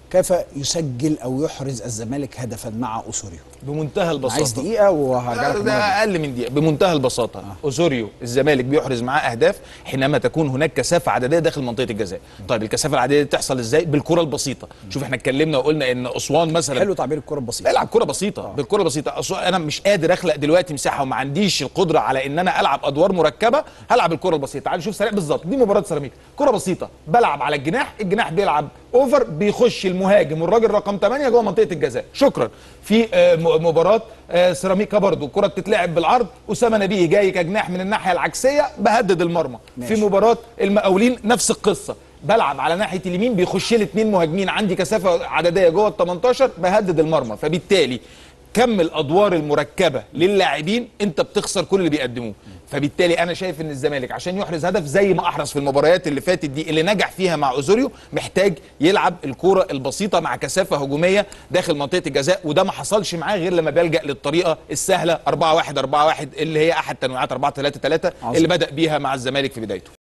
كيف يسجل او يحرز الزمالك هدفا مع اسوريو بمنتهى البساطه عايز دقيقه وهرجع لا، لك ده مرة. اقل من دقيقه بمنتهى البساطه آه. اوزوريو الزمالك بيحرز معاه اهداف حينما تكون هناك كثافه عدديه داخل منطقه الجزاء طيب الكثافه العدديه دي تحصل ازاي بالكره البسيطه شوف احنا اتكلمنا وقلنا ان اسوان مثلا حلو تعبير الكره البسيطه العب كره بسيطه آه. بالكره بسيطه أسوان انا مش قادر اخلق دلوقتي مساحه وما عنديش القدره على ان انا العب ادوار مركبه هلعب الكره البسيطه تعال نشوف سريع بالظبط دي مباراه سيراميكا كره بسيطه بلعب على الجناح الجناح بيلعب اوفر بيخش المهاجم والراجل رقم 8 جوه منطقه الجزاء شكرا في آه، م- مباراه آه، سيراميكا برضو الكره بتتلعب بالعرض اسامه نبيه جاي كجناح من الناحيه العكسيه بهدد المرمى ماشي. في مباراه المقاولين نفس القصه بلعب على ناحيه اليمين بيخش لي اثنين مهاجمين عندي كثافه عدديه جوه ال 18 بهدد المرمى فبالتالي كم الادوار المركبه للاعبين انت بتخسر كل اللي بيقدموه فبالتالي انا شايف ان الزمالك عشان يحرز هدف زي ما احرز في المباريات اللي فاتت دي اللي نجح فيها مع اوزوريو محتاج يلعب الكوره البسيطه مع كثافه هجوميه داخل منطقه الجزاء وده ما حصلش معاه غير لما بيلجا للطريقه السهله 4 1 4 1 اللي هي احد تنويعات 4 3 3 عظيم. اللي بدا بيها مع الزمالك في بدايته